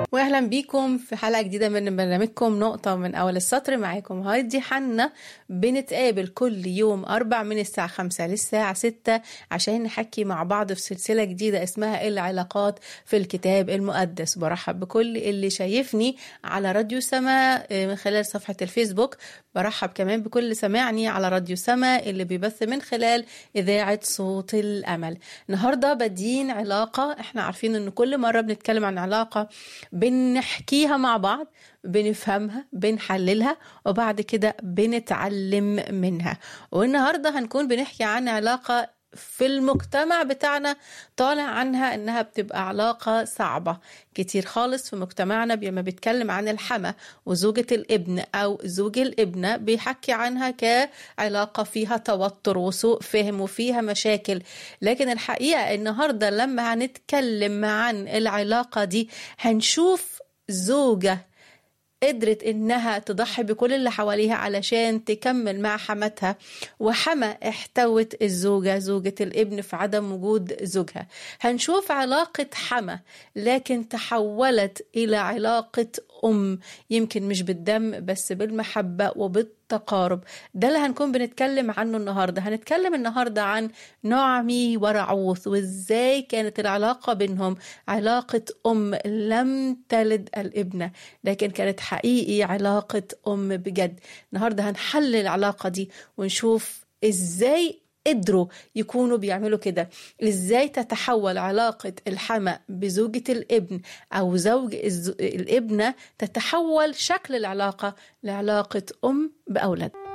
واهلا بيكم في حلقه جديده من برنامجكم نقطه من اول السطر معاكم هايدي حنا بنتقابل كل يوم اربع من الساعه خمسة للساعه ستة عشان نحكي مع بعض في سلسله جديده اسمها العلاقات في الكتاب المقدس برحب بكل اللي شايفني على راديو سما من خلال صفحه الفيسبوك برحب كمان بكل اللي سمعني على راديو سما اللي بيبث من خلال اذاعه صوت الامل النهارده بدين علاقه احنا عارفين ان كل مره بنتكلم عن علاقه بنحكيها مع بعض بنفهمها بنحللها وبعد كده بنتعلم منها والنهارده هنكون بنحكي عن علاقه في المجتمع بتاعنا طالع عنها انها بتبقى علاقة صعبة كتير خالص في مجتمعنا لما بيتكلم عن الحما وزوجة الابن او زوج الابنة بيحكي عنها كعلاقة فيها توتر وسوء فهم وفيها مشاكل لكن الحقيقة النهاردة لما هنتكلم عن العلاقة دي هنشوف زوجة قدرت انها تضحي بكل اللي حواليها علشان تكمل مع حماتها وحما احتوت الزوجه زوجه الابن في عدم وجود زوجها هنشوف علاقه حما لكن تحولت الى علاقه ام يمكن مش بالدم بس بالمحبه وبالتقارب ده اللي هنكون بنتكلم عنه النهارده هنتكلم النهارده عن نعمي ورعوث وازاي كانت العلاقه بينهم علاقه ام لم تلد الابنه لكن كانت حقيقي علاقه ام بجد النهارده هنحلل العلاقه دي ونشوف ازاي قدروا يكونوا بيعملوا كده ازاي تتحول علاقة الحما بزوجة الابن او زوج الابنة تتحول شكل العلاقة لعلاقة ام باولاد